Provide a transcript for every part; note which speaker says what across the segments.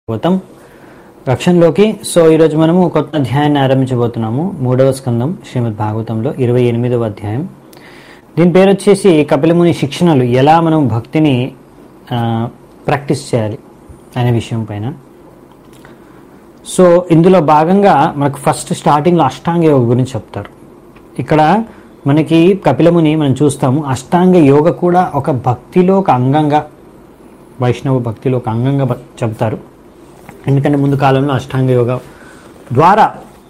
Speaker 1: భాగవతం రక్షణలోకి సో ఈరోజు మనము కొత్త అధ్యాయాన్ని ఆరంభించబోతున్నాము మూడవ స్కందం శ్రీమద్ భాగవతంలో ఇరవై ఎనిమిదవ అధ్యాయం దీని పేరు వచ్చేసి కపిలముని శిక్షణలు ఎలా మనం భక్తిని ఆ, ప్రాక్టీస్ చేయాలి అనే విషయం పైన సో ఇందులో భాగంగా మనకు ఫస్ట్ స్టార్టింగ్లో అష్టాంగ యోగ గురించి చెప్తారు ఇక్కడ మనకి కపిలముని మనం చూస్తాము అష్టాంగ యోగ కూడా ఒక భక్తిలో ఒక అంగంగా వైష్ణవ భక్తిలో ఒక అంగంగా బ- చెప్తారు ఎందుకంటే ముందు కాలంలో అష్టాంగ యోగ ద్వారా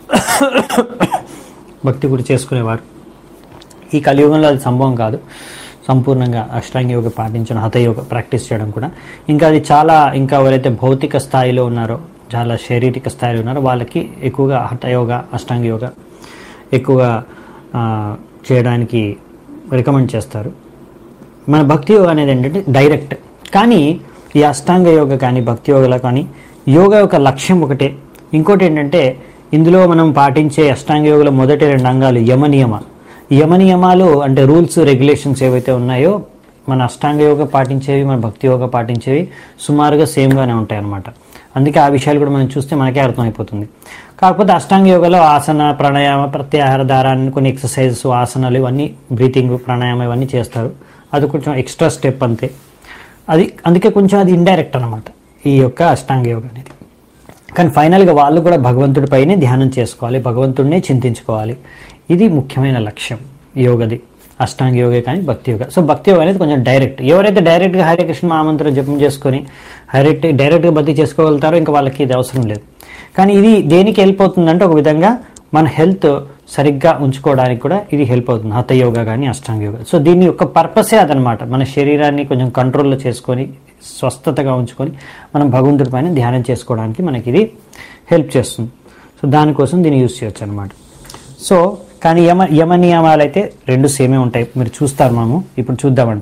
Speaker 1: భక్తి కూడా చేసుకునేవారు ఈ కలియుగంలో అది సంభవం కాదు సంపూర్ణంగా అష్టాంగ యోగ పాటించడం హతయోగ ప్రాక్టీస్ చేయడం కూడా ఇంకా అది చాలా ఇంకా ఎవరైతే భౌతిక స్థాయిలో ఉన్నారో చాలా శారీరక స్థాయిలో ఉన్నారో వాళ్ళకి ఎక్కువగా హఠయోగ అష్టాంగ యోగ ఎక్కువగా ఆ, చేయడానికి రికమెండ్ చేస్తారు మన భక్తి యోగ అనేది ఏంటంటే డైరెక్ట్ కానీ ఈ అష్టాంగ యోగ కానీ భక్తి యోగలో కానీ యోగ యొక్క లక్ష్యం ఒకటే ఇంకోటి ఏంటంటే ఇందులో మనం పాటించే అష్టాంగ యోగలో మొదటి రెండు అంగాలు యమ నియమ యమ నియమాలు అంటే రూల్స్ రెగ్యులేషన్స్ ఏవైతే ఉన్నాయో మన అష్టాంగ యోగ పాటించేవి మన భక్తి యోగ పాటించేవి సుమారుగా సేమ్గానే ఉంటాయి అన్నమాట అందుకే ఆ విషయాలు కూడా మనం చూస్తే మనకే అర్థమైపోతుంది కాకపోతే అష్టాంగ యోగలో ఆసన ప్రాణాయామ ప్రత్యాహార దారాన్ని కొన్ని ఎక్సర్సైజెస్ ఆసనాలు ఇవన్నీ బ్రీతింగ్ ప్రాణాయామం ఇవన్నీ చేస్తారు అది కొంచెం ఎక్స్ట్రా స్టెప్ అంతే అది అందుకే కొంచెం అది ఇండైరెక్ట్ అనమాట ఈ యొక్క అష్టాంగ యోగ అనేది కానీ ఫైనల్గా వాళ్ళు కూడా భగవంతుడిపైనే ధ్యానం చేసుకోవాలి భగవంతుడినే చింతించుకోవాలి ఇది ముఖ్యమైన లక్ష్యం యోగది అష్టాంగ యోగే కానీ భక్తి యోగ సో భక్తి యోగ అనేది కొంచెం డైరెక్ట్ ఎవరైతే డైరెక్ట్గా హరే కృష్ణ మహామంత్రం జపం చేసుకొని డైరెక్ట్ డైరెక్ట్గా భక్తి చేసుకోగలుగుతారో ఇంకా వాళ్ళకి ఇది అవసరం లేదు కానీ ఇది దేనికి హెల్ప్ అవుతుందంటే ఒక విధంగా మన హెల్త్ సరిగ్గా ఉంచుకోవడానికి కూడా ఇది హెల్ప్ అవుతుంది హత యోగా కానీ అష్టాంగ యోగా సో దీని యొక్క పర్పసే అదనమాట మన శరీరాన్ని కొంచెం కంట్రోల్లో చేసుకొని స్వస్థతగా ఉంచుకొని మనం భగవంతుడి పైన ధ్యానం చేసుకోవడానికి మనకి ఇది హెల్ప్ చేస్తుంది సో దానికోసం దీన్ని యూస్ చేయొచ్చు అనమాట సో కానీ యమ యమ నియమాలు అయితే రెండు సేమే ఉంటాయి మీరు చూస్తారు మనము ఇప్పుడు చూద్దామంట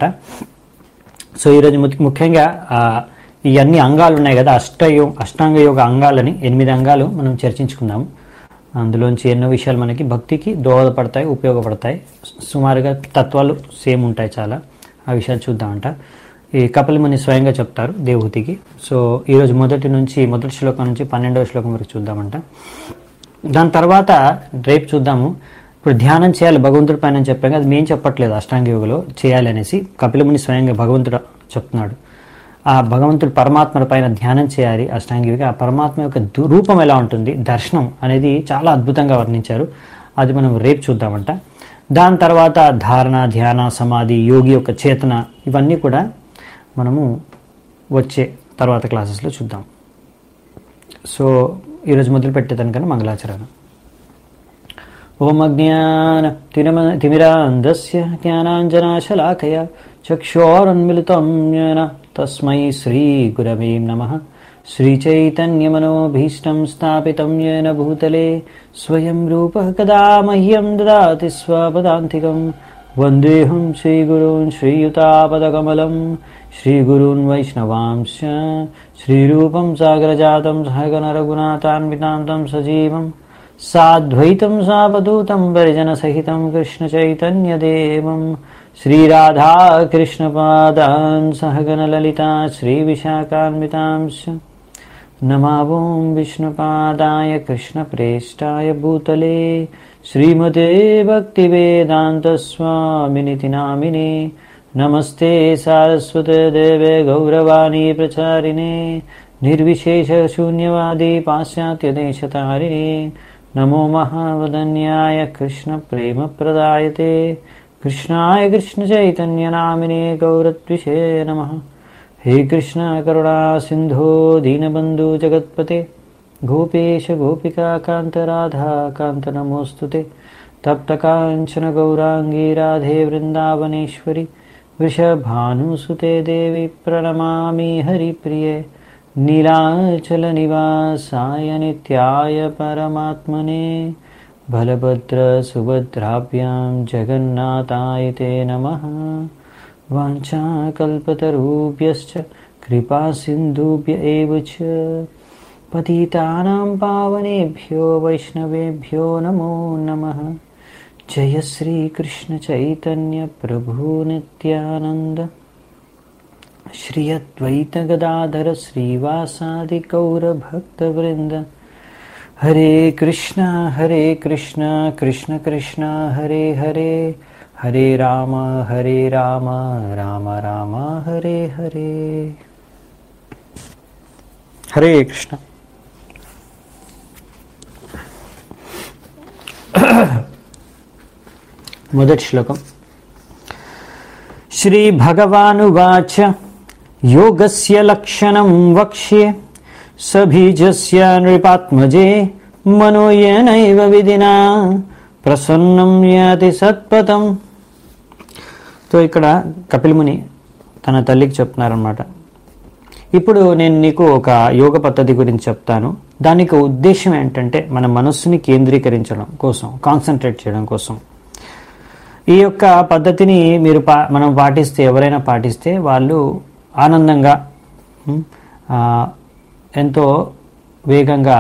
Speaker 1: సో ఈరోజు ముఖ్య- ముఖ్యంగా ఆ, ఈ అన్ని అంగాలు ఉన్నాయి కదా అష్టయో అష్టాంగ యోగ అంగాలని ఎనిమిది అంగాలు మనం చర్చించుకుందాము అందులోంచి ఎన్నో విషయాలు మనకి భక్తికి దోహదపడతాయి ఉపయోగపడతాయి సుమారుగా తత్వాలు సేమ్ ఉంటాయి చాలా ఆ విషయాలు చూద్దామంట ఈ కపిలముని స్వయంగా చెప్తారు దేవహూతికి సో ఈరోజు మొదటి నుంచి మొదటి శ్లోకం నుంచి పన్నెండవ శ్లోకం వరకు చూద్దామంట దాని తర్వాత రేపు చూద్దాము ఇప్పుడు ధ్యానం చేయాలి భగవంతుడి పైన అని చెప్పాం కదా అది మేము చెప్పట్లేదు అష్టాంగ యోగలో చేయాలి అనేసి కపిలముని స్వయంగా భగవంతుడు చెప్తున్నాడు ఆ భగవంతుడు పరమాత్మ పైన ధ్యానం చేయాలి అష్టాంగ యోగి ఆ పరమాత్మ యొక్క దు- రూపం ఎలా ఉంటుంది దర్శనం అనేది చాలా అద్భుతంగా వర్ణించారు అది మనం రేపు చూద్దామంట దాని తర్వాత ధారణ ధ్యాన సమాధి యోగి యొక్క చేతన ఇవన్నీ కూడా మనము వచ్చే తర్వాత క్లాసెస్లో చూద్దాం సో ఈరోజు మొదలు పెట్టేదానికన్నా మంగళాచరణం ఓం అజ్ఞాన తిరమ తిమిరాంధస్య జ్ఞానాంజనాశలాకయ చక్షోరున్మిలితం येन తస్మై శ్రీగురవే నమః श्रीचैतन्यमनोभीष्टं स्थापितं येन भूतले स्वयं रूपः कदा मह्यं ददाति स्वपदान्तिकं वन्देऽहं श्रीगुरून् श्रीयुतापदकमलं श्रीगुरून् वैष्णवांश्च श्रीरूपं सागरजातं सहगनरघुनाथान्वितां तं सजीवम् साद्वैतं सावधूतं परिजनसहितं कृष्णचैतन्यदेवं श्रीराधाकृष्णपादान् सहगणललिता श्रीविशाखान्वितांश्च नमावों विष्णुपादाय कृष्णप्रेष्ठाय भूतले श्रीमते भक्तिवेदान्तस्वामिनिति नामिने नमस्ते सारस्वते देवे गौरवाणी प्रचारिणे निर्विशेषशून्यवादी पाश्चात्यदेशतारिणे नमो महावदन्याय कृष्णप्रेमप्रदायते कृष्णाय कृष्णचैतन्यनामिने गौरत्विषे नमः हे कृष्ण करुणा सिन्धो दीनबन्धु जगत्पते गोपेश गोपिका कान्त राधा कान्त नमोऽस्तु ते तप्तकाञ्चन गौराङ्गी राधे वृन्दावनेश्वरि वृषभानुसुते देवी प्रणमामि हरिप्रिये नीलाचलनिवासाय नित्याय परमात्मने बलभद्रसुभद्राभ्यां जगन्नाथाय ते नमः वाञ्छाकल्पतरुभ्यश्च कृपासिन्धुभ्य एव च पतितानां पावनेभ्यो वैष्णवेभ्यो नमो नमः जय श्रीकृष्णचैतन्यप्रभु नित्यानन्द శ్రీ అద్వైత గదాధర శ్రీవాసాది గౌర భక్త వృంద హరే కృష్ణ హరే కృష్ణ కృష్ణ కృష్ణ హరే హరే హరే రామ హరే రామ రామ రామ హరే హరే హరే కృష్ణ మొదటి శ్లోకం శ్రీ భగవానువాచ యోగస్య లక్షణం వక్ష్యే సబీజస్య నృపాత్మజే మనోయనైవ విధినా ప్రసన్నం యాతి సత్పథం సో ఇక్కడ కపిలముని తన తల్లికి చెప్తున్నారనమాట ఇప్పుడు నేను నీకు ఒక యోగ పద్ధతి గురించి చెప్తాను దానికి ఉద్దేశం ఏంటంటే మన మనస్సుని కేంద్రీకరించడం కోసం కాన్సన్ట్రేట్ చేయడం కోసం ఈ యొక్క పద్ధతిని మీరు పా మనం పాటిస్తే ఎవరైనా పాటిస్తే వాళ్ళు ఆనందంగా ఉమ్, ఆ, ఎంతో వేగంగా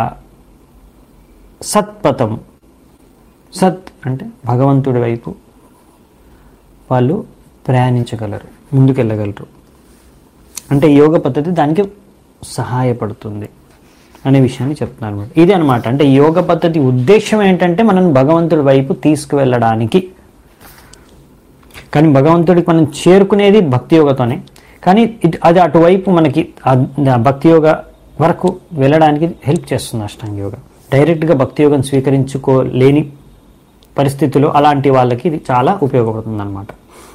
Speaker 1: సత్పథం సత్ అంటే భగవంతుడి వైపు వాళ్ళు ప్రయాణించగలరు ముందుకెళ్ళగలరు అంటే యోగ పద్ధతి దానికి సహాయపడుతుంది అనే విషయాన్ని చెప్తున్నాను అనమాట ఇది అనమాట అంటే యోగ పద్ధతి ఉద్దేశం ఏంటంటే మనం భగవంతుడి వైపు తీసుకువెళ్ళడానికి కానీ భగవంతుడికి మనం చేరుకునేది భక్తి యోగతోనే కానీ ఇటు అది అటువైపు మనకి ఆ- ఆ భక్తి యోగ వరకు వెళ్ళడానికి హెల్ప్ చేస్తుంది అష్టాంగ యోగ డైరెక్ట్గా భక్తి యోగం స్వీకరించుకోలేని పరిస్థితుల్లో అలాంటి వాళ్ళకి ఇది చాలా ఉపయోగపడుతుంది అనమాట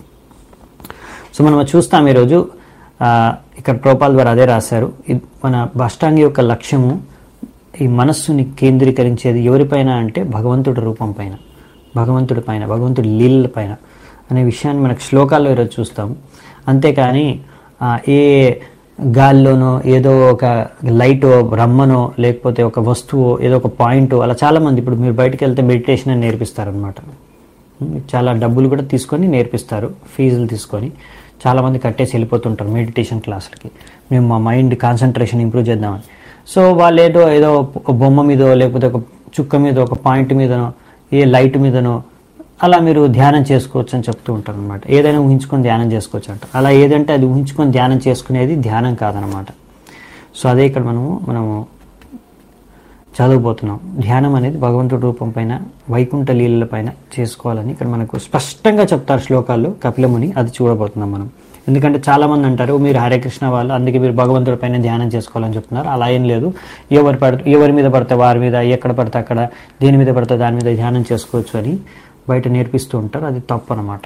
Speaker 1: సో మనం అది చూస్తాం ఈరోజు ఆ, ఇక్కడ ప్రోపాల్ ద్వారా అదే రాశారు ఇది మన అష్టాంగ యొక్క లక్ష్యము ఈ మనస్సుని కేంద్రీకరించేది ఎవరిపైన అంటే భగవంతుడి రూపం పైన భగవంతుడి పైన భగవంతుడి లీలల పైన అనే విషయాన్ని మనకు శ్లోకాల్లో ఈరోజు చూస్తాము అంతేకాని ఆ, ఏ గాల్లోనో ఏదో ఒక లైట్ రమ్మనో లేకపోతే ఒక వస్తువు ఏదో ఒక పాయింట్ అలా చాలామంది ఇప్పుడు మీరు బయటికి వెళ్తే మెడిటేషన్ అని నేర్పిస్తారనమాట చాలా డబ్బులు కూడా తీసుకొని నేర్పిస్తారు ఫీజులు తీసుకొని చాలామంది కట్టేసి వెళ్ళిపోతుంటారు మెడిటేషన్ క్లాసులకి మేము మా మైండ్ కాన్సన్ట్రేషన్ ఇంప్రూవ్ చేద్దామని సో వాళ్ళు ఏదో ఏదో ఒక బొమ్మ మీదో లేకపోతే ఒక చుక్క మీద ఒక పాయింట్ మీదనో ఏ లైట్ మీదనో అలా మీరు ధ్యానం చేసుకోవచ్చు అని చెప్తూ ఉంటారు అనమాట ఏదైనా ఊహించుకొని ధ్యానం చేసుకోవచ్చు అంట అలా ఏదంటే అది ఊహించుకొని ధ్యానం చేసుకునేది ధ్యానం కాదనమాట సో అదే ఇక్కడ మనము మనము చదవబోతున్నాం ధ్యానం అనేది భగవంతుడి రూపం పైన వైకుంఠ లీలల పైన చేసుకోవాలని ఇక్కడ మనకు స్పష్టంగా చెప్తారు శ్లోకాల్లో కపిలముని అది చూడబోతున్నాం మనం ఎందుకంటే చాలా మంది అంటారు మీరు హరే కృష్ణ వాళ్ళు అందుకే మీరు భగవంతుడి పైన ధ్యానం చేసుకోవాలని చెప్తున్నారు అలా ఏం లేదు ఎవరు పడితే ఎవరి మీద పడితే వారి మీద ఎక్కడ పడితే అక్కడ దేని మీద పడితే దాని మీద ధ్యానం చేసుకోవచ్చు అని బయట నేర్పిస్తూ ఉంటారు అది తప్పు అనమాట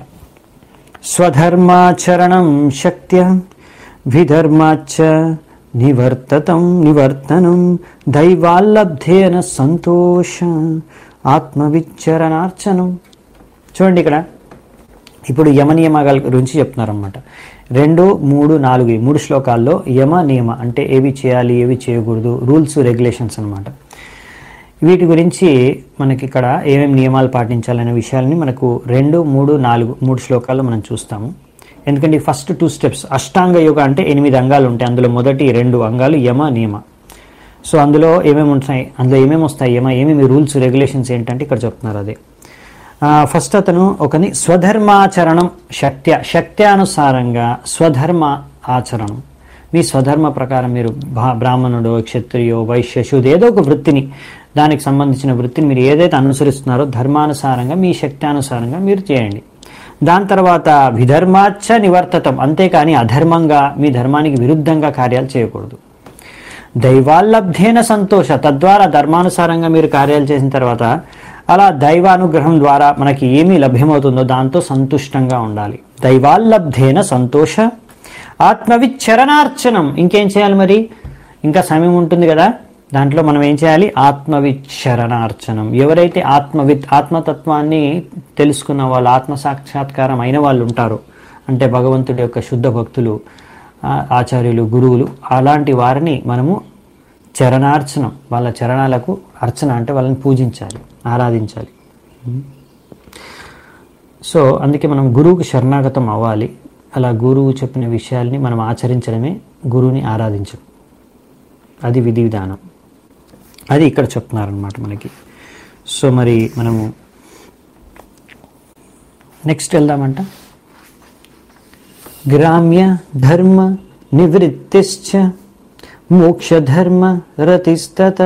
Speaker 1: స్వధర్మాచరణం శక్త్య విధర్మాచ నివర్తతం నివర్తనం దైవాల్లబ్ధేన సంతోష ఆత్మవిచ్చరణార్చనం చూడండి ఇక్కడ ఇప్పుడు యమ నియమాల గురించి చెప్తున్నారన్నమాట రెండు మూడు నాలుగు ఈ మూడు శ్లోకాల్లో యమ నియమ అంటే ఏవి చేయాలి ఏవి చేయకూడదు రూల్స్ రెగ్యులేషన్స్ అన్నమాట వీటి గురించి మనకి ఇక్కడ ఏమేమి నియమాలు పాటించాలనే విషయాల్ని మనకు రెండు మూడు నాలుగు మూడు శ్లోకాల్లో మనం చూస్తాము ఎందుకంటే first two steps Ashtanga yoga అంటే ఎనిమిది అంగాలు ఉంటాయి అందులో మొదటి రెండు అంగాలు యమ నియమ సో అందులో ఏమేమి ఉంటాయి అందులో ఏమేమి వస్తాయి యమ ఏమేమి రూల్స్ రెగ్యులేషన్స్ ఏంటంటే ఇక్కడ చెప్తున్నారు అదే ఆ, ఫస్ట్ అతను ఒకని స్వధర్మాచరణం శక్త్య శక్త్యానుసారంగా స్వధర్మ ఆచరణం మీ స్వధర్మ ప్రకారం మీరు భా బ్రాహ్మణుడు క్షత్రియో వైశ్య శూద్ర ఏదో ఒక వృత్తిని దానికి సంబంధించిన వృత్తిని మీరు ఏదైతే అనుసరిస్తున్నారో ధర్మానుసారంగా మీ శక్త్యానుసారంగా మీరు చేయండి దాని తర్వాత విధర్మాచ నివర్తతం అంతేకాని అధర్మంగా మీ ధర్మానికి విరుద్ధంగా కార్యాలు చేయకూడదు దైవాల్లబ్ధేన సంతోష తద్వారా ధర్మానుసారంగా మీరు కార్యాలు చేసిన తర్వాత అలా దైవానుగ్రహం ద్వారా మనకి ఏమి లభ్యమవుతుందో దాంతో సంతుష్టంగా ఉండాలి దైవాల్లబ్ధేన సంతోష ఆత్మవిచ్చరణార్చనం ఇంకేం చేయాలి మరి ఇంకా సమయం ఉంటుంది కదా దాంట్లో మనం ఏం చేయాలి ఆత్మవిచ్చరణార్చనం ఎవరైతే ఆత్మవిత్ ఆత్మతత్వాన్ని తెలుసుకున్న వాళ్ళు ఆత్మ సాక్షాత్కారం అయిన వాళ్ళు ఉంటారో అంటే భగవంతుడి యొక్క శుద్ధ భక్తులు ఆ, ఆచార్యులు గురువులు అలాంటి వారిని మనము చరణార్చనం వాళ్ళ చరణాలకు అర్చన అంటే వాళ్ళని పూజించాలి ఆరాధించాలి సో అందుకే మనం గురువుకి శరణాగతం అవ్వాలి అలా గురువు చెప్పిన విషయాల్ని మనం ఆచరించడమే గురువుని ఆరాధించడం అది విధి విధానం అది ఇక్కడ చెప్తున్నారనమాట మనకి సో మరి మనము నెక్స్ట్ వెళ్దామంట గ్రామ్య ధర్మ నివృత్తిశ్చ మోక్షధర్మ రతిస్తత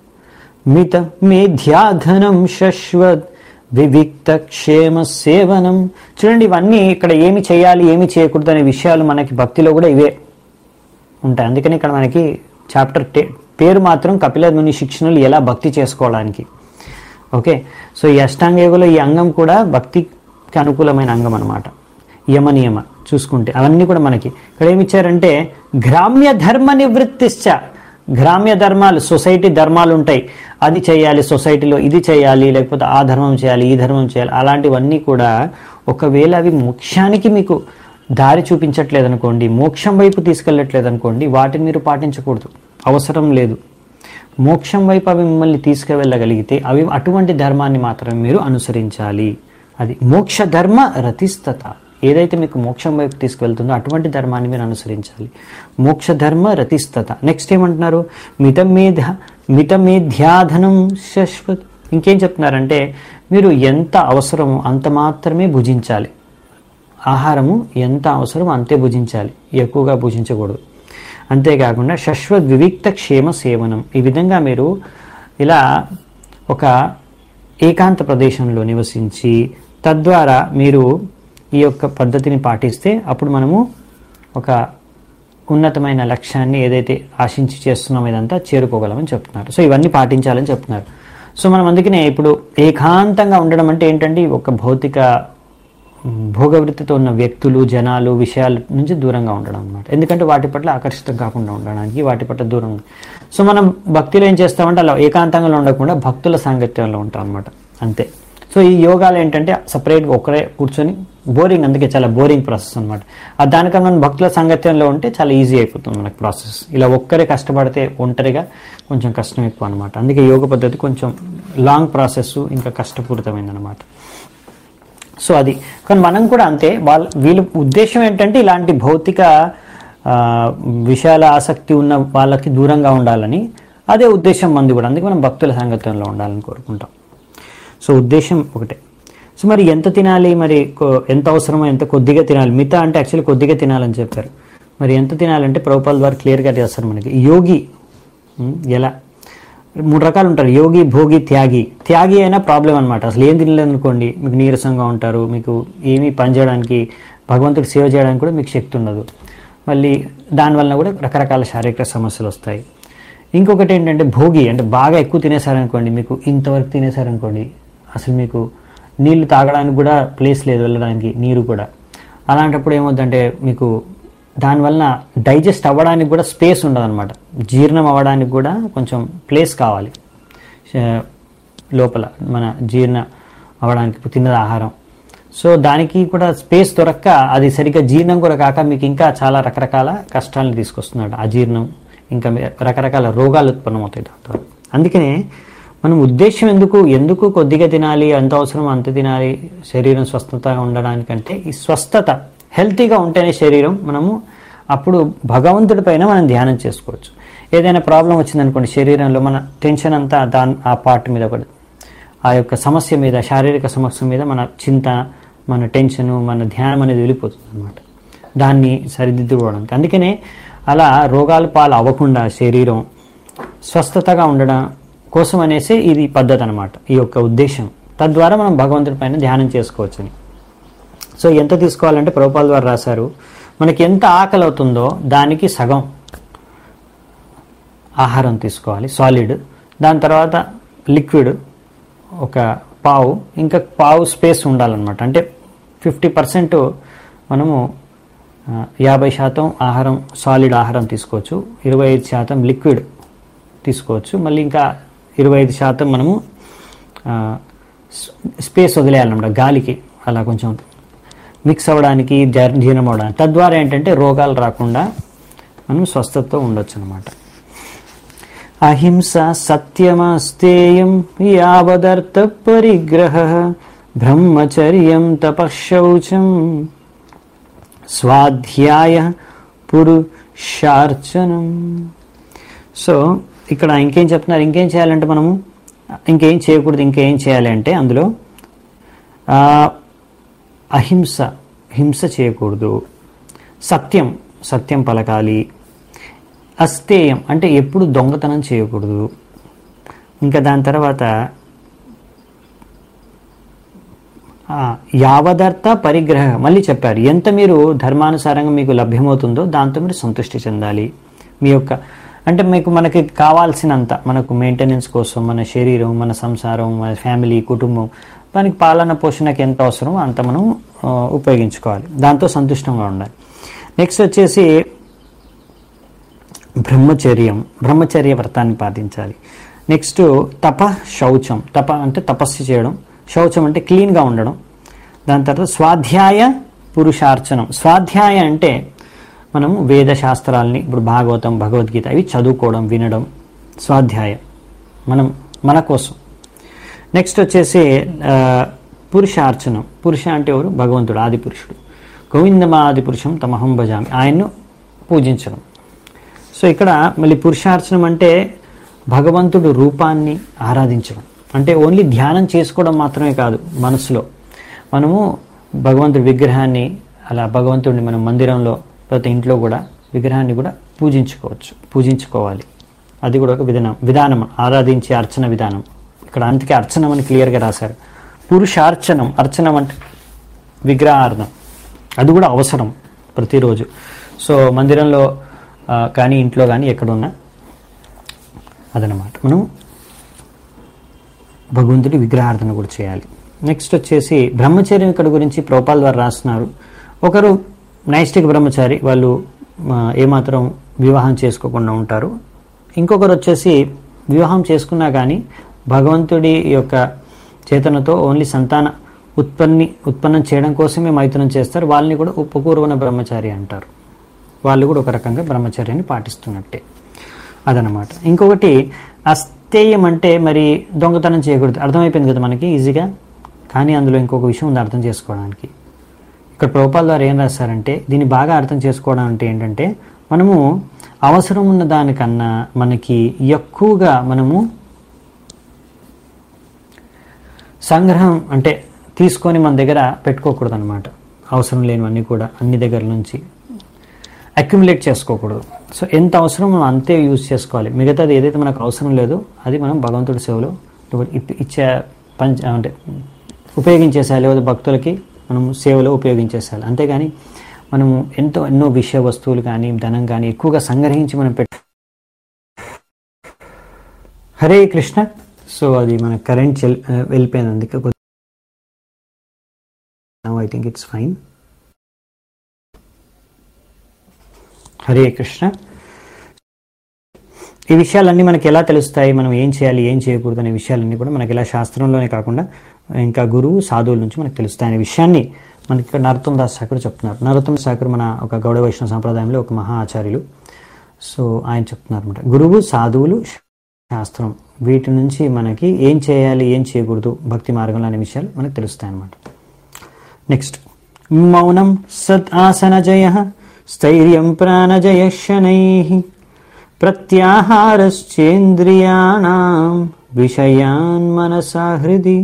Speaker 1: మిత మేధ్యాధనం శశ్వత్ వివిక్త క్షేమ సేవనం చూడండి ఇవన్నీ ఇక్కడ ఏమి చేయాలి ఏమి చేయకూడదు అనే విషయాలు మనకి భక్తిలో కూడా ఇవే ఉంటాయి అందుకని ఇక్కడ మనకి చాప్టర్ టే పేరు మాత్రం కపిల ముని శిక్షణలు ఎలా భక్తి చేసుకోవడానికి ఓకే సో ఈ అష్టాంగ యోగంలో ఈ అంగం కూడా భక్తికి అనుకూలమైన అంగం అనమాట యమ నియమ చూసుకుంటే అవన్నీ కూడా మనకి ఇక్కడ ఏమి ఇచ్చారంటే గ్రామ్య ధర్మ నివృత్తిశ్చ గ్రామ్య ధర్మాలు సొసైటీ ధర్మాలు ఉంటాయి అది చేయాలి సొసైటీలో ఇది చేయాలి లేకపోతే ఆ ధర్మం చేయాలి ఈ ధర్మం చేయాలి అలాంటివన్నీ కూడా ఒకవేళ అవి మోక్షానికి మీకు దారి చూపించట్లేదు అనుకోండి మోక్షం వైపు తీసుకెళ్ళట్లేదు అనుకోండి వాటిని మీరు పాటించకూడదు అవసరం లేదు మోక్షం వైపు అవి మిమ్మల్ని తీసుకువెళ్ళగలిగితే అవి అటువంటి ధర్మాన్ని మాత్రమే మీరు అనుసరించాలి అది మోక్ష ధర్మ రతిస్తత ఏదైతే మీకు మోక్షం వైపు తీసుకువెళ్తుందో అటువంటి ధర్మాన్ని మీరు అనుసరించాలి మోక్ష ధర్మ రతిస్తత నెక్స్ట్ ఏమంటున్నారు మితమేధ మితమేధ్యాధనం శాశ్వత్ ఇంకేం చెప్తున్నారంటే మీరు ఎంత అవసరమో అంత మాత్రమే భుజించాలి ఆహారము ఎంత అవసరం అంతే భుజించాలి ఎక్కువగా భుజించకూడదు అంతేకాకుండా శశ్వత్ వివిక్త క్షేమ సేవనం ఈ విధంగా మీరు ఇలా ఒక ఏకాంత ప్రదేశంలో నివసించి తద్వారా మీరు ఈ యొక్క పద్ధతిని పాటిస్తే అప్పుడు మనము ఒక ఉన్నతమైన లక్ష్యాన్ని ఏదైతే ఆశించి చేస్తున్నామో ఇదంతా చేరుకోగలమని చెప్తున్నారు సో ఇవన్నీ పాటించాలని చెప్తున్నారు సో మనం అందుకనే ఇప్పుడు ఏకాంతంగా ఉండడం అంటే ఏంటంటే ఒక భౌతిక భోగవృత్తితో ఉన్న వ్యక్తులు జనాలు విషయాల నుంచి దూరంగా ఉండడం అనమాట ఎందుకంటే వాటి పట్ల ఆకర్షితం కాకుండా ఉండడానికి వాటి పట్ల దూరం సో మనం భక్తిలో ఏం చేస్తామంటే అలా ఏకాంతంగా ఉండకుండా భక్తుల సాంగత్యంలో ఉంటాం అనమాట అంతే సో ఈ యోగాలు ఏంటంటే సపరేట్గా ఒక్కరే కూర్చొని బోరింగ్ అందుకే చాలా బోరింగ్ ప్రాసెస్ అనమాట దానికన్నా మనం భక్తుల సాంగత్యంలో ఉంటే చాలా ఈజీ అయిపోతుంది మనకి ప్రాసెస్ ఇలా ఒక్కరే కష్టపడితే ఒంటరిగా కొంచెం కష్టం ఎక్కువ అనమాట అందుకే యోగ పద్ధతి కొంచెం లాంగ్ ప్రాసెస్ ఇంకా కష్టపూరితమైంది అనమాట సో అది కానీ మనం కూడా అంతే వాళ్ళ వీళ్ళ ఉద్దేశం ఏంటంటే ఇలాంటి భౌతిక ఆ, విషయాల ఆసక్తి ఉన్న వాళ్ళకి దూరంగా ఉండాలని అదే ఉద్దేశం మంది కూడా అందుకే మనం భక్తుల సాంగత్యంలో ఉండాలని కోరుకుంటాం సో ఉద్దేశం ఒకటే సో మరి ఎంత తినాలి మరి కొ- ఎంత అవసరమో ఎంత కొద్దిగా తినాలి మిగతా అంటే యాక్చువల్లీ కొద్దిగా తినాలని చెప్పారు మరి ఎంత తినాలంటే ప్రభుపాల ద్వారా క్లియర్గా చేస్తారు మనకి యోగి ఉమ్, ఎలా మూడు రకాలు ఉంటారు యోగి భోగి త్యాగి త్యాగి అయినా ప్రాబ్లం అనమాట అసలు ఏం తినలేదు అనుకోండి మీకు నీరసంగా ఉంటారు మీకు ఏమీ పని చేయడానికి భగవంతుడికి సేవ చేయడానికి కూడా మీకు శక్తి ఉండదు మళ్ళీ దానివల్ల కూడా రకరకాల శారీరక సమస్యలు వస్తాయి ఇంకొకటి ఏంటంటే భోగి అంటే బాగా ఎక్కువ తినేసారనుకోండి మీకు ఇంతవరకు తినేసారనుకోండి అసలు మీకు నీళ్లు తాగడానికి కూడా ప్లేస్ లేదు వెళ్ళడానికి నీరు కూడా అలాంటప్పుడు ఏమవుద్దంటే మీకు దానివల్ల డైజెస్ట్ అవ్వడానికి కూడా స్పేస్ ఉండదన్నమాట జీర్ణం అవ్వడానికి కూడా కొంచెం ప్లేస్ కావాలి శ- లోపల మన జీర్ణ అవ్వడానికి తిన్నది ఆహారం సో దానికి కూడా స్పేస్ దొరక్క అది సరిగ్గా జీర్ణం కూడా కాక మీకు ఇంకా చాలా రకరకాల కష్టాలను తీసుకొస్తున్నాడు అజీర్ణం ఇంకా మీ- రకరకాల రోగాలు ఉత్పన్నమవుతాయి దాంతో అందుకనే మనం ఉద్దేశం ఎందుకు ఎందుకు కొద్దిగా తినాలి ఎంత అవసరం అంత తినాలి శరీరం స్వస్థతగా ఉండడానికంటే ఈ స్వస్థత హెల్తీగా ఉంటేనే శరీరం మనము అప్పుడు భగవంతుడి పైన మనం ధ్యానం చేసుకోవచ్చు ఏదైనా ప్రాబ్లం వచ్చిందనుకోండి శరీరంలో మన టెన్షన్ అంతా దాని ఆ పార్ట్ మీద పడదు ఆ యొక్క సమస్య మీద శారీరక సమస్య మీద మన చింత మన టెన్షను మన ధ్యానం అనేది వెళ్ళిపోతుంది అనమాట దాన్ని సరిదిద్దుకోవడానికి అందుకనే అలా రోగాలు పాలు అవ్వకుండా శరీరం స్వస్థతగా ఉండడం కోసం అనేసి ఇది పద్ధతి అనమాట ఈ యొక్క ఉద్దేశం తద్వారా మనం భగవంతుడి పైన ధ్యానం చేసుకోవచ్చని సో ఎంత తీసుకోవాలంటే ప్రభుపాల్ ద్వారా రాశారు మనకి ఎంత ఆకలి అవుతుందో దానికి సగం ఆహారం తీసుకోవాలి సాలిడ్ దాని తర్వాత లిక్విడ్ ఒక పావు ఇంకా పావు స్పేస్ ఉండాలన్నమాట అంటే ఫిఫ్టీ పర్సెంట్ మనము ఆ, యాభై శాతం ఆహారం సాలిడ్ ఆహారం తీసుకోవచ్చు ఇరవై ఐదు శాతం లిక్విడ్ తీసుకోవచ్చు మళ్ళీ ఇంకా ఇరవై ఐదు శాతం మనము ఆ, స్- స్పేస్ వదిలేయాలన్నమాట గాలికి అలా కొంచెం మిక్స్ అవ్వడానికి జర్- జీర్ణం అవ్వడానికి తద్వారా ఏంటంటే రోగాలు రాకుండా మనం స్వస్థతతో ఉండొచ్చు అనమాట అహింస సత్యమస్తేయం యావదర్థ పరిగ్రహ బ్రహ్మచర్యం తపశౌచం స్వాధ్యాయ పురుషార్చనం సో ఇక్కడ ఇంకేం చెప్తున్నారు ఇంకేం చేయాలంటే మనము ఇంకేం చేయకూడదు ఇంకేం చేయాలి అంటే అందులో ఆ, అహింస హింస చేయకూడదు సత్యం సత్యం పలకాలి అస్తేయం అంటే ఎప్పుడు దొంగతనం చేయకూడదు ఇంకా దాని తర్వాత ఆ, యావదర్థ పరిగ్రహ మళ్ళీ చెప్పారు ఎంత మీరు ధర్మానుసారంగా మీకు లభ్యమవుతుందో దాంతో మీరు సంతృష్టి చెందాలి మీ యొక్క అంటే మీకు మనకి కావాల్సినంత మనకు మెయింటెనెన్స్ కోసం మన శరీరం మన సంసారం మన ఫ్యామిలీ కుటుంబం దానికి పాలన పోషణకి ఎంత అవసరమో అంత మనం ఆ, ఉపయోగించుకోవాలి దాంతో సంతుష్టంగా ఉండాలి నెక్స్ట్ వచ్చేసి బ్రహ్మచర్యం బ్రహ్మచర్య వ్రతాన్ని పాటించాలి నెక్స్ట్ తప శౌచం తప అంటే తపస్సు చేయడం శౌచం అంటే క్లీన్గా ఉండడం దాని తర్వాత స్వాధ్యాయ పురుషార్చనం స్వాధ్యాయ అంటే మనము వేద శాస్త్రాలని ఇప్పుడు భాగవతం భగవద్గీత ఇవి చదువుకోవడం వినడం స్వాధ్యాయం మనం మన కోసం నెక్స్ట్ వచ్చేసి ఆ, పురుషార్చనం పురుష అంటే ఎవరు భగవంతుడు ఆది పురుషుడు గోవిందమాది పురుషం తమహం భజామి ఆయన్ను పూజించడం సో ఇక్కడ మళ్ళీ పురుషార్చనం అంటే భగవంతుడు రూపాన్ని ఆరాధించడం అంటే ఓన్లీ ధ్యానం చేసుకోవడం మాత్రమే కాదు మనసులో మనము భగవంతుడి విగ్రహాన్ని అలా భగవంతుడిని మనం మందిరంలో ప్రతి ఇంట్లో కూడా విగ్రహాన్ని కూడా పూజించుకోవచ్చు పూజించుకోవాలి అది కూడా ఒక విధానం విధానం ఆరాధించే అర్చన విధానం ఇక్కడ అందుకే అర్చనం అని క్లియర్గా రాశారు పురుషార్చనం అర్చనం అంటే విగ్రహార్థం అది కూడా అవసరం ప్రతిరోజు సో మందిరంలో ఆ, కానీ ఇంట్లో కానీ ఎక్కడున్నా అదనమాట మనం భగవంతుడి విగ్రహార్థన కూడా చేయాలి నెక్స్ట్ వచ్చేసి బ్రహ్మచర్యం ఇక్కడ గురించి ప్రోపాల్ ద్వారా రాస్తున్నారు ఒకరు నైష్టిక్ బ్రహ్మచారి వాళ్ళు ఆ, ఏమాత్రం వివాహం చేసుకోకుండా ఉంటారు ఇంకొకరు వచ్చేసి వివాహం చేసుకున్నా కానీ భగవంతుడి యొక్క చేతనతో ఓన్లీ సంతాన ఉత్పత్తి ఉత్పన్నం చేయడం కోసమే మైథునం చేస్తారు వాళ్ళని కూడా ఉపకూర్వన బ్రహ్మచారి అంటారు వాళ్ళు కూడా ఒక రకంగా బ్రహ్మచర్యాన్ని పాటిస్తున్నట్టే అదనమాట ఇంకొకటి అస్థేయం అంటే మరి దొంగతనం చేయకూడదు అర్థమైపోయింది కదా మనకి ఈజీగా కానీ అందులో ఇంకొక విషయం ఉంది అర్థం చేసుకోవడానికి ఇక్కడ ప్రోపాల్ ద్వారా ఏం రాశారంటే దీన్ని బాగా అర్థం చేసుకోవడం అంటే ఏంటంటే మనము అవసరం ఉన్న దానికన్నా మనకి ఎక్కువగా మనము సంగ్రహం అంటే తీసుకొని మన దగ్గర పెట్టుకోకూడదు అనమాట అవసరం లేనివన్నీ కూడా అన్ని దగ్గర నుంచి అక్యుములేట్ చేసుకోకూడదు సో ఎంత అవసరం మనం అంతే యూజ్ చేసుకోవాలి మిగతాది ఏదైతే మనకు అవసరం లేదో అది మనం భగవంతుడి సేవలో ఇప్ప- ఇచ్చే పంచ అంటే ఉపయోగించేసాలి లేదా భక్తులకి మనం సేవలో ఉపయోగించేసాలి అంతేగాని మనము ఎంతో ఎన్నో విషయ వస్తువులు కానీ ధనం కానీ ఎక్కువగా సంగ్రహించి మనం పెట్ట హరే కృష్ణ సో అది మన కరెంట్ చెల్ వెళ్ళిపోయింది అందుకే I think it's fine Hare Krishna ఈ విషయాలన్నీ మనకి ఎలా తెలుస్తాయి మనం ఏం చేయాలి ఏం చేయకూడదు అనే విషయాలన్నీ కూడా మనకి ఇలా శాస్త్రంలోనే కాకుండా ఇంకా గురువు సాధువుల నుంచి మనకు తెలుస్తాయి అనే విషయాన్ని మనకి ఇక్కడ నరోత్తమ దాస్ ఠాకూర్ చెప్తున్నారు నరోత్తమ ఠాకూర్ మన ఒక గౌడ వైష్ణవ సంప్రదాయంలో ఒక మహా ఆచార్యులు సో ఆయన చెప్తున్నారు అనమాట గురువు సాధువులు శాస్త్రం వీటి నుంచి మనకి ఏం చేయాలి ఏం చేయకూడదు భక్తి మార్గంలో అనే విషయాలు మనకు తెలుస్తాయి అన్నమాట నెక్స్ట్ మౌనం సద్ ఆసనజయ స్థైర్యం ప్రాణజయ శనై ప్రత్యాహారశ్చేంద్రియాణం విషయాన్ మనసా హృది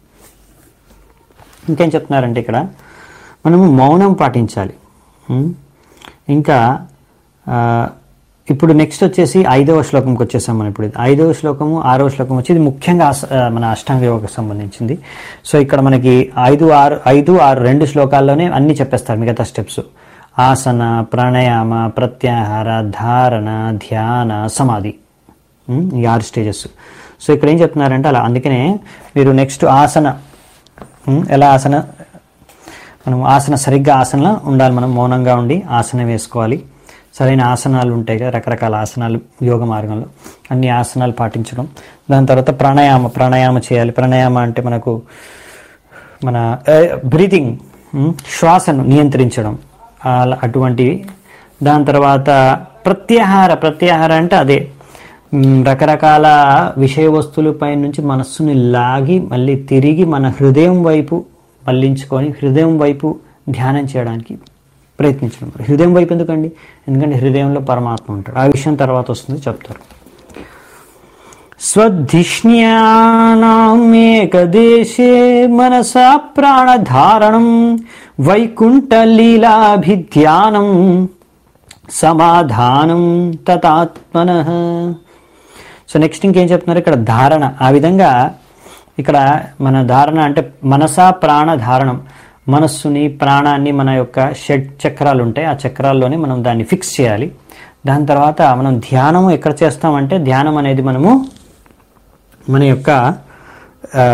Speaker 1: ఇంకేం చెప్తున్నారంటే ఇక్కడ మనము మౌనం పాటించాలి ఉం? ఇంకా ఆ, ఇప్పుడు నెక్స్ట్ వచ్చేసి ఐదవ శ్లోకంకి వచ్చేసాం మనం ఇప్పుడు ఐదవ శ్లోకము ఆరవ శ్లోకం వచ్చి ఇది ముఖ్యంగా అస- ఆ, మన అష్టాంగ యోగకు సంబంధించింది సో ఇక్కడ మనకి ఐదు ఆరు ఐదు ఆరు రెండు శ్లోకాల్లోనే అన్ని చెప్పేస్తారు మిగతా స్టెప్స్ ఆసన ప్రాణాయామ ప్రత్యాహార ధారణ ధ్యాన సమాధి ఉం? ఈ ఆరు స్టేజెస్ సో ఇక్కడ ఏం చెప్తున్నారంటే అలా అందుకనే మీరు నెక్స్ట్ ఆసన ఉం? ఎలా ఆసన మనం ఆసన సరిగ్గా ఆసనలో ఉండాలి మనం మౌనంగా ఉండి ఆసనం వేసుకోవాలి సరైన ఆసనాలు ఉంటాయి కదా రకరకాల ఆసనాలు యోగ మార్గంలో అన్ని ఆసనాలు పాటించడం దాని తర్వాత ప్రాణాయామ ప్రాణాయామ చేయాలి ప్రాణాయామ అంటే మనకు మన బ్రీతింగ్ శ్వాసను నియంత్రించడం అలా అటువంటివి దాని తర్వాత ప్రత్యాహార ప్రత్యాహార అంటే అదే మ్, రకరకాల విషయ వస్తువులపై నుంచి మనస్సుని లాగి మళ్ళీ తిరిగి మన హృదయం వైపు మళ్ళించుకొని హృదయం వైపు ధ్యానం చేయడానికి ప్రయత్నించడం హృదయం వైపు ఎందుకండి ఎందుకంటే హృదయంలో పరమాత్మ ఉంటాడు ఆ విషయం తర్వాత వస్తుంది చెప్తారు స్వధిష్ణ్యానామేకదేశే మనసా ప్రాణధారణం వైకుంఠలీలాభిధ్యానం సమాధానం తతాత్మన సో నెక్స్ట్ ఇంకేం చెప్తున్నారు ఇక్కడ ధారణ ఆ విధంగా ఇక్కడ మన ధారణ అంటే మనసా ప్రాణ ధారణం మనస్సుని ప్రాణాన్ని మన యొక్క షడ్ చక్రాలు ఉంటాయి ఆ చక్రాల్లోనే మనం దాన్ని ఫిక్స్ చేయాలి దాని తర్వాత మనం ధ్యానం ఎక్కడ చేస్తామంటే ధ్యానం అనేది మనము మన యొక్క ఆ,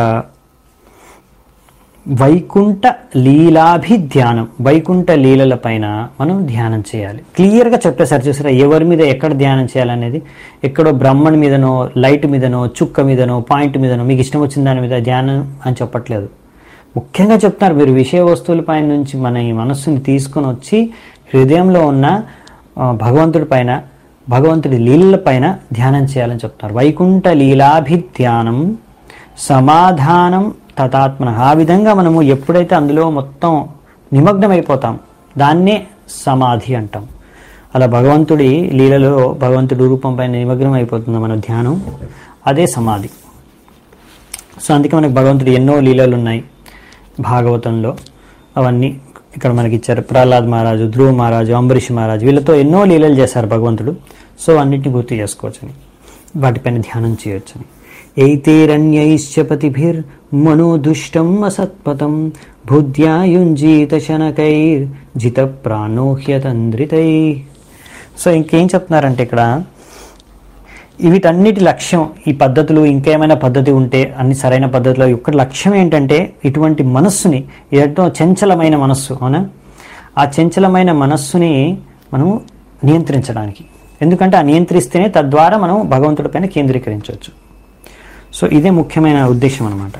Speaker 1: వైకుంఠ లీలాభిధ్యానం వైకుంఠ లీలల పైన మనం ధ్యానం చేయాలి క్లియర్గా చెప్పేశారు చూసారా ఎవరి మీద ఎక్కడ ధ్యానం చేయాలనేది ఎక్కడో బ్రహ్మణ్ మీదనో లైట్ మీదనో చుక్క మీదనో పాయింట్ మీదనో మీకు ఇష్టం వచ్చిన దాని మీద ధ్యానం అని చెప్పట్లేదు ముఖ్యంగా చెప్తున్నారు మీరు విషయ వస్తువుల పైన నుంచి మన ఈ మనస్సుని తీసుకొని వచ్చి హృదయంలో ఉన్న ఆ, భగవంతుడి పైన భగవంతుడి లీలల పైన ధ్యానం చేయాలని చెప్తున్నారు వైకుంఠ లీలాభిధ్యానం సమాధానం తతాత్మన ఆ విధంగా మనము ఎప్పుడైతే అందులో మొత్తం నిమగ్నమైపోతాం దాన్నే సమాధి అంటాం అలా భగవంతుడి లీలలో భగవంతుడి రూపం పైన నిమగ్నం అయిపోతుంది మన ధ్యానం అదే సమాధి సో అందుకే మనకి భగవంతుడు ఎన్నో లీలలు ఉన్నాయి భాగవతంలో అవన్నీ ఇక్కడ మనకి ఇచ్చారు ప్రహ్లాద్ మహారాజు ధ్రువ మహారాజు అంబరీష్ మహారాజు వీళ్ళతో ఎన్నో లీలలు చేశారు భగవంతుడు సో అన్నిటిని గుర్తు చేసుకోవచ్చని వాటిపైన ధ్యానం చేయొచ్చని ఎైతేరణ్యైశ్చ పతిభిర్ మనోదుష్టం అసత్పథం బుద్ధ్యాయుంజీత శనకైర్ జిత ప్రాణోహ్యతంద్రితై సో ఇంకేం చెప్తున్నారంటే ఇక్కడ వీటన్నిటి లక్ష్యం ఈ పద్ధతులు ఇంకేమైనా పద్ధతి ఉంటే అన్ని సరైన పద్ధతిలో యొక్క లక్ష్యం ఏంటంటే ఇటువంటి మనస్సుని ఎంతో చంచలమైన మనస్సు అవునా ఆ చంచలమైన మనస్సుని మనం నియంత్రించడానికి ఎందుకంటే ఆ నియంత్రిస్తేనే తద్వారా మనం భగవంతుడి పైన కేంద్రీకరించవచ్చు సో ఇదే ముఖ్యమైన ఉద్దేశం అనమాట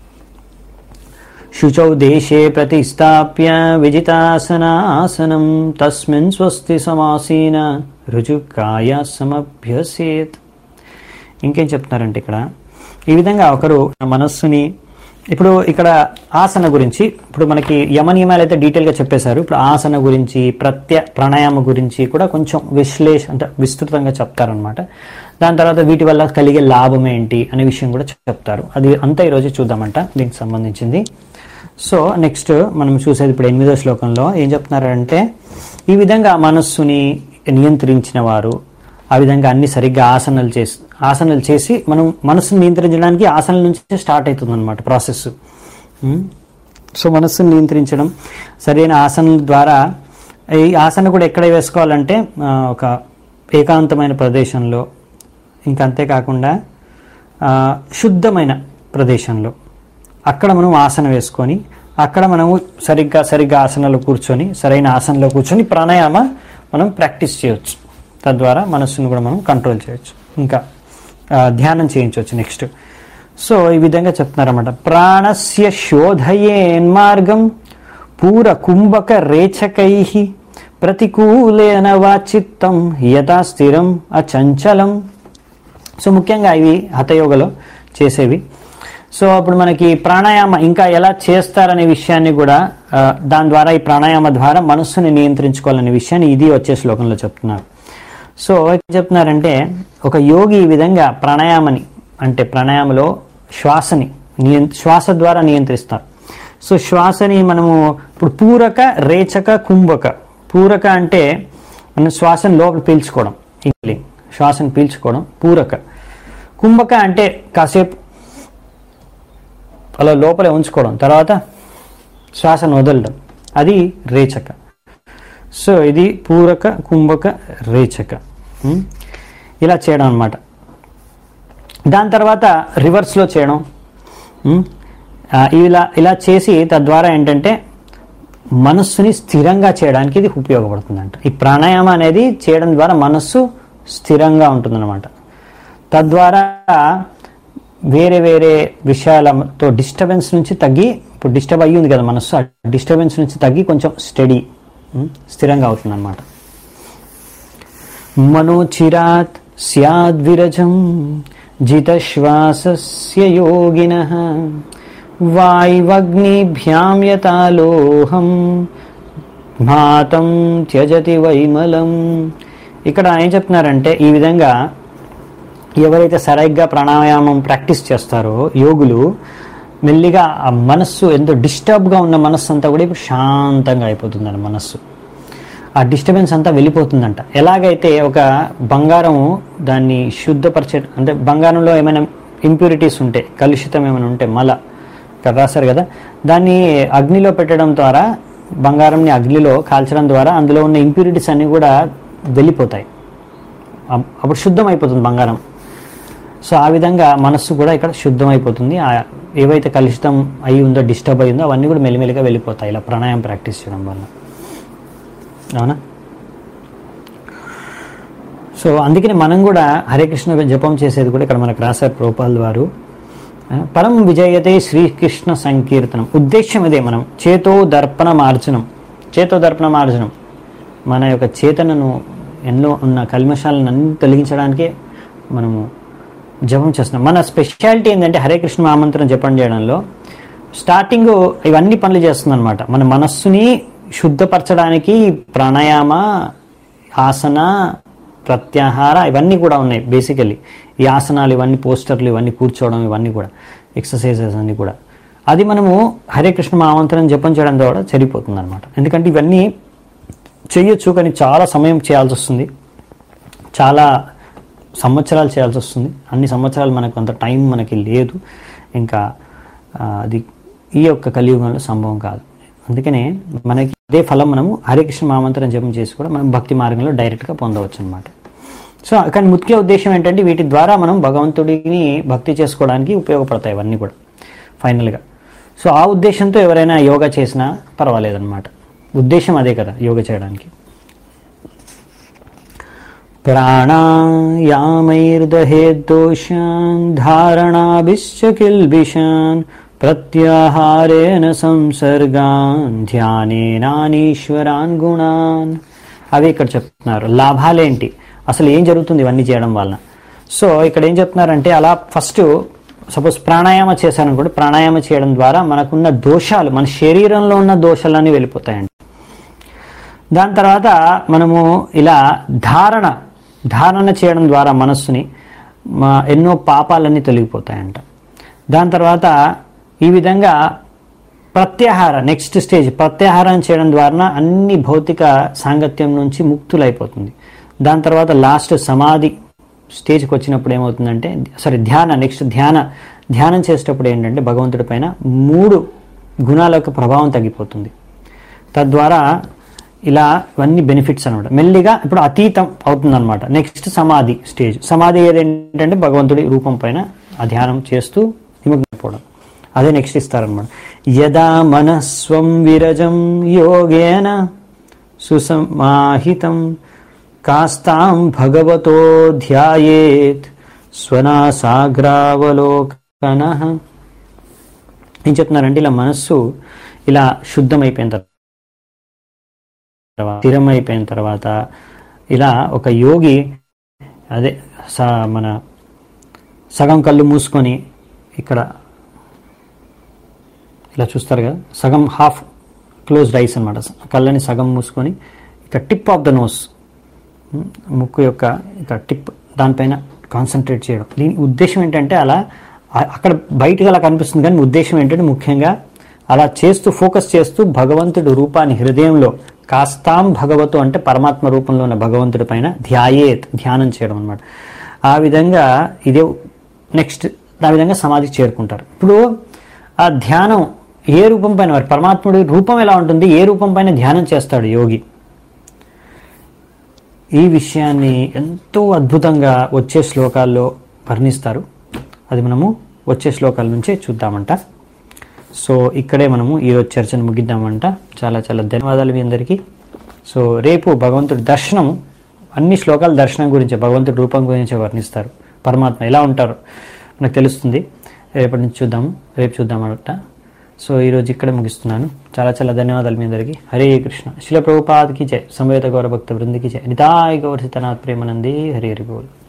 Speaker 1: శుచౌ దేశే ప్రతిస్థాప్య విజితాసనాసనం తస్మిన్ స్వస్తి సమాసీన రుజుకాయ సమభ్యసేత్ ఇంకేం చెప్తున్నారంటే ఇక్కడ ఈ విధంగా ఒకరు మనస్సుని ఇప్పుడు ఇక్కడ ఆసన గురించి ఇప్పుడు మనకి యమ నియమాలు అయితే డీటెయిల్గా చెప్పేశారు ఇప్పుడు ఆసన గురించి ప్రత్య ప్రాణాయామ గురించి కూడా కొంచెం విశ్లేష అంటే విస్తృతంగా చెప్తారనమాట దాని తర్వాత వీటి వల్ల కలిగే లాభం ఏంటి అనే విషయం కూడా చెప్తారు అది అంతా ఈరోజు చూద్దామంట దీనికి సంబంధించింది సో నెక్స్ట్ మనం చూసేది ఇప్పుడు ఎనిమిదో శ్లోకంలో ఏం చెప్తున్నారంటే ఈ విధంగా మనస్సుని నియంత్రించిన వారు ఆ విధంగా అన్ని సరిగ్గా ఆసనాలు చేసి ఆసనాలు చేసి మనం మనస్సును నియంత్రించడానికి ఆసనాల నుంచి స్టార్ట్ అవుతుంది అనమాట ప్రాసెస్ సో మనస్సును నియంత్రించడం సరైన ఆసనాల ద్వారా ఈ ఆసన కూడా ఎక్కడ వేసుకోవాలంటే ఆ, ఒక ఏకాంతమైన ప్రదేశంలో ఇంకా అంతేకాకుండా ఆ, శుద్ధమైన ప్రదేశంలో అక్కడ మనం ఆసన వేసుకొని అక్కడ మనము సరిగ్గా సరిగ్గా ఆసనలో కూర్చొని సరైన ఆసనలో కూర్చొని ప్రాణాయామ మనం ప్రాక్టీస్ చేయొచ్చు తద్వారా మనస్సును కూడా మనం కంట్రోల్ చేయొచ్చు ఇంకా ఆ, ధ్యానం చేయించవచ్చు నెక్స్ట్ సో ఈ విధంగా చెప్తున్నారన్నమాట ప్రాణస్య శోధయేన్మార్గం పూర కుంభక రేచకై ప్రతికూలేన వాచిత్తం యథా స్థిరం అచంచలం సో ముఖ్యంగా ఇవి హతయోగలో చేసేవి సో అప్పుడు మనకి ప్రాణాయామ ఇంకా ఎలా చేస్తారనే విషయాన్ని కూడా ఆ, దాని ద్వారా ఈ ప్రాణాయామ ద్వారా మనస్సుని నియంత్రించుకోవాలనే విషయాన్ని ఇది వచ్చే శ్లోకంలో చెప్తున్నారు సో ఏం చెప్తున్నారంటే ఒక యోగి ఈ విధంగా ప్రాణాయామని అంటే ప్రాణాయామలో శ్వాసని నియం శ్వాస ద్వారా నియంత్రిస్తారు సో శ్వాసని మనము ఇప్పుడు పూరక రేచక కుంభక పూరక అంటే మనం శ్వాసను లోపల పీల్చుకోవడం ఇంగ్లీ శ్వాసను పీల్చుకోవడం పూరక కుంభక అంటే కాసేపు అలా లోపలే ఉంచుకోవడం తర్వాత శ్వాసను వదలడం అది రేచక సో ఇది పూరక కుంభక రేచక ఉం? ఇలా చేయడం అన్నమాట దాని తర్వాత రివర్స్లో చేయడం ఉం? ఆ, ఇలా ఇలా చేసి తద్వారా ఏంటంటే మనస్సుని స్థిరంగా చేయడానికి ఇది ఉపయోగపడుతుందంట ఈ ప్రాణాయామం అనేది చేయడం ద్వారా మనస్సు స్థిరంగా ఉంటుందన్నమాట తద్వారా వేరే వేరే విషయాలతో డిస్టర్బెన్స్ నుంచి తగ్గి ఇప్పుడు డిస్టర్బ్ అయ్యి ఉంది కదా మనస్సు ఆ డిస్టర్బెన్స్ నుంచి తగ్గి కొంచెం స్టడీ స్థిరంగా అవుతుందన్నమాట మనోచిరాత్ స్యాద్విరజం జితశ్వాసస్య యోగిన వాయువగ్నిభ్యాం యతాలోహం మాతం త్యజతి వైమలం ఇక్కడ ఏం చెప్తున్నారంటే ఈ విధంగా ఎవరైతే సరిగ్గా ప్రాణాయామం ప్రాక్టీస్ చేస్తారో యోగులు మెల్లిగా ఆ మనస్సు ఎంతో డిస్టర్బ్గా ఉన్న మనస్సు అంతా కూడా ఇప్పుడు శాంతంగా అయిపోతుంది మనస్సు ఆ డిస్టర్బెన్స్ అంతా వెళ్ళిపోతుందంట ఎలాగైతే ఒక బంగారం దాన్ని శుద్ధపరిచే అంటే బంగారంలో ఏమైనా ఇంప్యూరిటీస్ ఉంటే కలుషితం ఏమైనా ఉంటే మల ఇక్కడ రాశారు కదా దాన్ని అగ్నిలో పెట్టడం ద్వారా బంగారంని అగ్నిలో కాల్చడం ద్వారా అందులో ఉన్న ఇంప్యూరిటీస్ అన్నీ కూడా వెళ్ళిపోతాయి అప్- అప్పుడు శుద్ధం అయిపోతుంది బంగారం సో ఆ విధంగా మనస్సు కూడా ఇక్కడ శుద్ధం అయిపోతుంది ఆ ఏవైతే కలుషితం అయి ఉందో డిస్టర్బ్ అయి ఉందో అవన్నీ కూడా మెల్లిమెల్లిగా వెళ్ళిపోతాయి ఇలా ప్రాణాయామం ప్రాక్టీస్ చేయడం వల్ల అవునా సో అందుకని మనం కూడా హరే కృష్ణ జపం చేసేది కూడా ఇక్కడ మనకు రాశారు ప్రోపాల్ వారు ఆ, పరం విజయతే శ్రీకృష్ణ సంకీర్తనం ఉద్దేశ్యం ఇదే మనం చేతో దర్పణ మార్జనం చేతో దర్పణ మార్జనం మన యొక్క చేతనను ఎన్నో ఉన్న కల్మషాలను అన్ని తొలగించడానికే మనము జపం చేస్తున్నాం మన స్పెషాలిటీ ఏంటంటే హరే కృష్ణ మహామంత్రం జపం చేయడంలో స్టార్టింగ్ ఇవన్నీ పనులు చేస్తుంది అనమాట మన మనస్సుని శుద్ధపరచడానికి ప్రాణాయామ ఆసన ప్రత్యాహార ఇవన్నీ కూడా ఉన్నాయి బేసికలీ ఈ ఆసనాలు ఇవన్నీ పోస్టర్లు ఇవన్నీ కూర్చోవడం ఇవన్నీ కూడా ఎక్సర్సైజెస్ అన్నీ కూడా అది మనము హరే కృష్ణ మహామంత్రం జపం చేయడం ద్వారా సరిపోతుంది అనమాట ఎందుకంటే ఇవన్నీ చేయొచ్చు కానీ చాలా సమయం చేయాల్సి వస్తుంది చాలా సంవత్సరాలు చేయాల్సి వస్తుంది అన్ని సంవత్సరాలు మనకు అంత టైం మనకి లేదు ఇంకా ఆ, అది ఈ యొక్క కలియుగంలో సంభవం కాదు అందుకనే మనకి అదే ఫలం మనము హరే కృష్ణ మహామంత్రం జపం చేసి కూడా మనం భక్తి మార్గంలో డైరెక్ట్గా పొందవచ్చు అనమాట సో కానీ ముఖ్య ఉద్దేశం ఏంటంటే వీటి ద్వారా మనం భగవంతుడిని భక్తి చేసుకోవడానికి ఉపయోగపడతాయి ఇవన్నీ కూడా ఫైనల్గా సో ఆ ఉద్దేశంతో ఎవరైనా యోగా చేసినా పర్వాలేదన్నమాట ఉద్దేశం అదే కదా యోగా చేయడానికి ప్రాణాయామైర్దహేద్దోషాన్ ధారణాభిశ్చ కిల్బిషాన్ ప్రత్యాహారేణ సంసర్గాన్ ధ్యానేనానీశ్వరాన్ గుణాన్ అవి ఇక్కడ చెప్తున్నారు లాభాలేంటి అసలు ఏం జరుగుతుంది ఇవన్నీ చేయడం వలన సో ఇక్కడ ఏం చెప్తున్నారంటే అలా ఫస్ట్ సపోజ్ ప్రాణాయామ చేశారనుకోండి ప్రాణాయామ చేయడం ద్వారా మనకున్న దోషాలు మన శరీరంలో ఉన్న దోషాలన్నీ వెళ్ళిపోతాయండి దాని తర్వాత మనము ఇలా ధారణ ధారణ చేయడం ద్వారా మనస్సుని మా ఎన్నో పాపాలన్నీ తొలగిపోతాయంట దాని తర్వాత ఈ విధంగా ప్రత్యాహార నెక్స్ట్ స్టేజ్ ప్రత్యాహారం చేయడం ద్వారా అన్ని భౌతిక సాంగత్యం నుంచి ముక్తులైపోతుంది దాని తర్వాత లాస్ట్ సమాధి స్టేజ్కి వచ్చినప్పుడు ఏమవుతుందంటే సారీ ధ్యాన నెక్స్ట్ ధ్యాన ధ్యానం చేసేటప్పుడు ఏంటంటే భగవంతుడి పైన మూడు గుణాల యొక్క ప్రభావం తగ్గిపోతుంది తద్వారా ఇలా ఇవన్నీ బెనిఫిట్స్ అనమాట మెల్లిగా ఇప్పుడు అతీతం అవుతుంది అనమాట నెక్స్ట్ సమాధి స్టేజ్ సమాధి ఏదేంటంటే భగవంతుడి రూపం పైన ఆ ధ్యానం చేస్తూ నిమగ్నపోవడం అదే నెక్స్ట్ ఇస్తారనమాట యదా మనస్వం విరజం యోగేన సుసమాహితం కాస్తాం భగవతో ధ్యాయేత్ స్వనాసాగ్రావలోకన ఏం చెప్తున్నారంటే ఇలా మనస్సు ఇలా శుద్ధమైపోయిన తర్వాత స్థిరం అయిపోయిన తర్వాత ఇలా ఒక యోగి అదే స మన సగం కళ్ళు మూసుకొని ఇక్కడ ఇలా చూస్తారు కదా సగం హాఫ్ క్లోజ్డ్ ఐస్ అనమాట కళ్ళని సగం మూసుకొని ఇక టిప్ ఆఫ్ ద నోస్ ముక్కు యొక్క ఇక టిప్ దానిపైన కాన్సన్ట్రేట్ చేయడం దీని ఉద్దేశం ఏంటంటే అలా ఆ- అక్కడ బయటకు అలా కనిపిస్తుంది కానీ ఉద్దేశం ఏంటంటే ముఖ్యంగా అలా చేస్తూ ఫోకస్ చేస్తూ భగవంతుడి రూపాన్ని హృదయంలో కాస్తాం భగవతు అంటే పరమాత్మ రూపంలో ఉన్న భగవంతుడి పైన ధ్యాయేత్ ధ్యానం చేయడం అనమాట ఆ విధంగా ఇదే నెక్స్ట్ ఆ విధంగా సమాధికి చేరుకుంటారు ఇప్పుడు ఆ ధ్యానం ఏ రూపం పైన మరి పరమాత్ముడి రూపం ఎలా ఉంటుంది ఏ రూపం పైన ధ్యానం చేస్తాడు యోగి ఈ విషయాన్ని ఎంతో అద్భుతంగా వచ్చే శ్లోకాల్లో వర్ణిస్తారు అది మనము వచ్చే శ్లోకాల నుంచే చూద్దామంట సో ఇక్కడే మనము ఈరోజు చర్చను ముగిద్దామంట చాలా చాలా ధన్యవాదాలు మీ అందరికీ సో రేపు భగవంతుడి దర్శనం అన్ని శ్లోకాల దర్శనం గురించి భగవంతుడి రూపం గురించి వర్ణిస్తారు పరమాత్మ ఎలా ఉంటారు మనకు తెలుస్తుంది రేపటి నుంచి చూద్దాము రేపు చూద్దామట సో ఈరోజు ఇక్కడే ముగిస్తున్నాను చాలా చాలా ధన్యవాదాలు మీ అందరికీ హరే కృష్ణ శిల ప్రభుపాద్కి జయ సమవేత గౌరవ భక్త బృందికి జయ నితాయ్ గౌర సీతనాథ్ ప్రేమనంది హరి హరి బోల్